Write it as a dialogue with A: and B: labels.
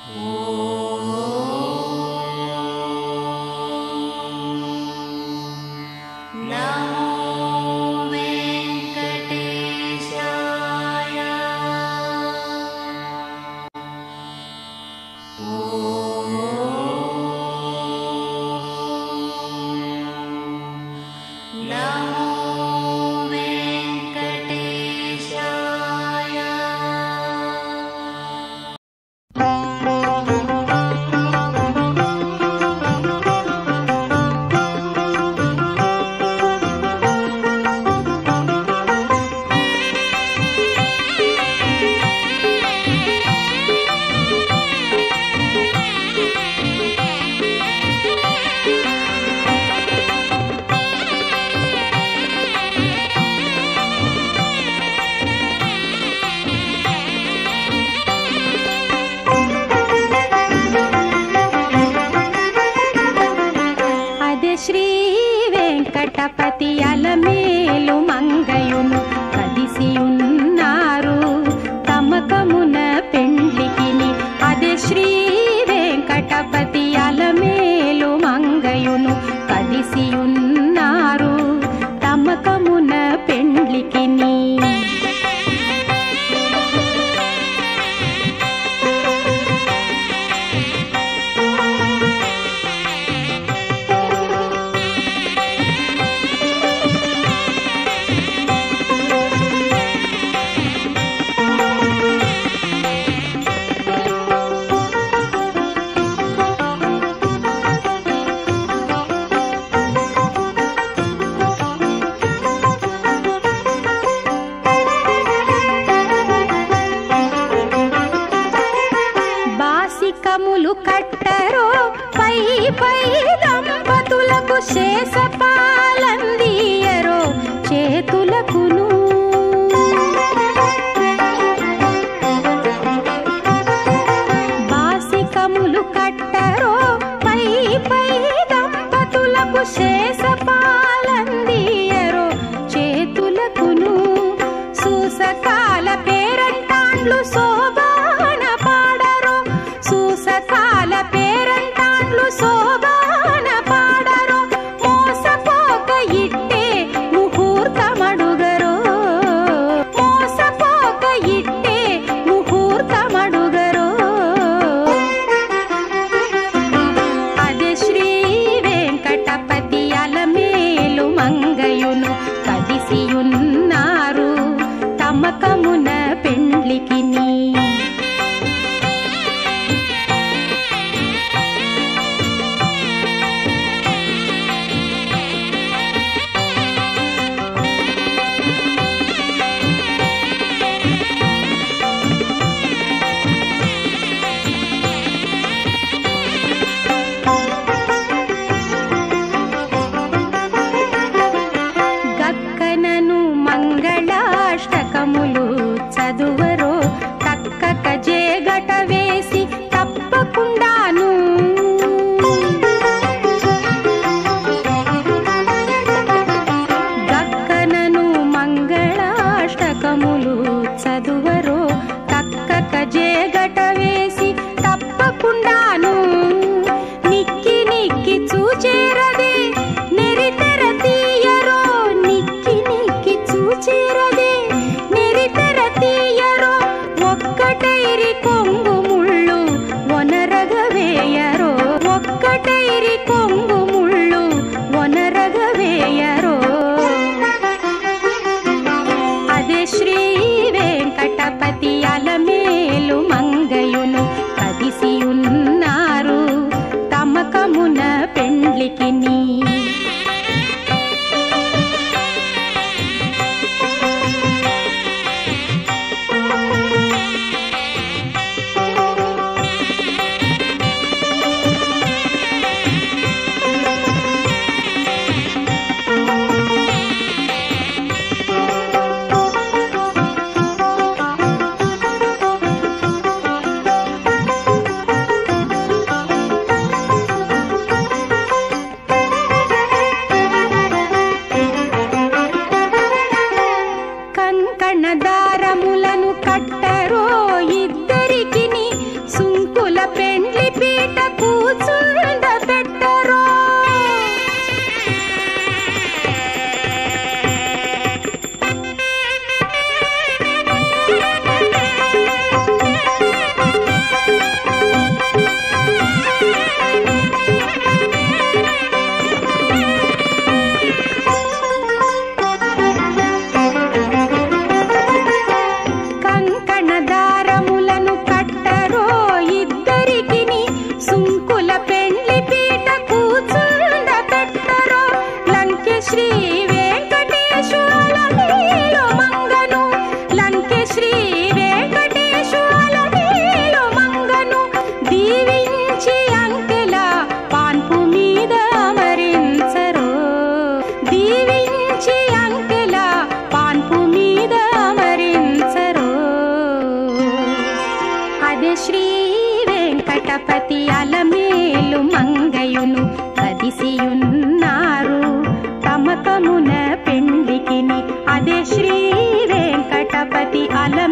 A: అదే శ్రీ వెంకటపతి అలమేలు మంగయును కదిసి ఉన్నారు తమకమున పెండ్లికిని అదే శ్రీ వెంకటపతి అలమేలు మంగయును కదిసి ఉన్నారు తమకమున పెండ్లికిని బాసికములు కట్టరో పై పై దంపతులకు శేషపాలందియరో చేతులకును బాసికములు కట్టరో పై పై దంపతులకు శేషపాలందియరో చేతులకును సూసకాల పేరంటాండ్లు శోభాన పాడరో సూసకాల పేరంటాండ్లు శోభాన పాడరో మోసపోక ఇట్టే ముహూర్తమడుగరో మోసపోక ఇట్టే ముహూర్తమడుగరో అదే శ్రీ వెంకటపతి అలమేలు మంగయును కదిసియున్నారు తమకమున పెండ్లికిని గక్కనను మంగళాష్టకములు చదువరో తక్కక జేగట వేసి తప్పకుండాను గక్కనను మంగళాష్టకములు చదువరో తక్కక జేగట వేసి తప్పకుండాను నిక్కి నిక్కి చూచేరదే నెరితెర తీయరో నిక్కి నిక్కి చూచేరదే నెరితెర తీయరో ఒక్కటైరి కొంగు ముళ్ళు ఒనరగ వేయరో ఒక్కటైరి కొంగు ముళ్ళు ఒనరగ వేయరో అదే శ్రీ వెంకటపతి అలమేలు మంగయును వెంకటపతి అలమేలు మంగయును కదిసియున్నారు తమకమున పెండికిని అదే శ్రీ వెంకటపతి అల